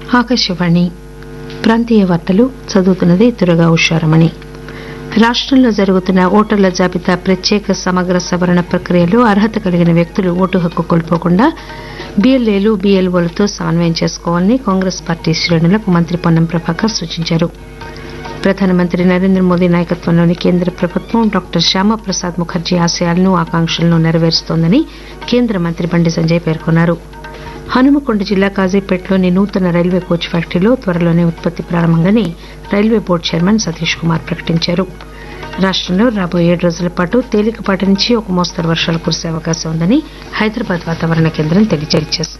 ఆకాశవాణి ప్రాంతీయ వార్తలు చదువుతున్నది దుర్గా ఉషారమణి రాష్టంలో జరుగుతున్న ఓటర్ల జాబితా ప్రత్యేక సమగ్ర సవరణ ప్రక్రియలో అర్హత కలిగిన వ్యక్తులు ఓటు హక్కు కోల్పోకుండా బీఎల్ఏలు బీఎల్ఓలతో సమన్వయం చేసుకోవాలని కాంగ్రెస్ పార్టీ శ్రేణులకు మంత్రి పొన్నం ప్రభాకర్ సూచించారు ప్రధానమంత్రి నరేంద్ర మోదీ నాయకత్వంలోని కేంద్ర ప్రభుత్వం డాక్టర్ శ్యామాప్రసాద్ ముఖర్జీ ఆశయాలను ఆకాంక్షలను నెరవేరుస్తోందని కేంద్ర మంత్రి బండి సంజయ్ పేర్కొన్నారు హనుమకొండ జిల్లా కాజీపేటలోని నూతన రైల్వే కోచ్ ఫ్యాక్టరీలో త్వరలోనే ఉత్పత్తి ప్రారంభంగానే railway board chairman Satish Kumar ప్రకటించారు రాష్టంలో రాబోయే ఏడు రోజుల పాటు తేలికపాటి నుంచి ఒక మోస్తరు వర్షాలు కురిసే అవకాశం ఉందని హైదరాబాద్ వాతావరణ కేంద్రం తెలియజేసింది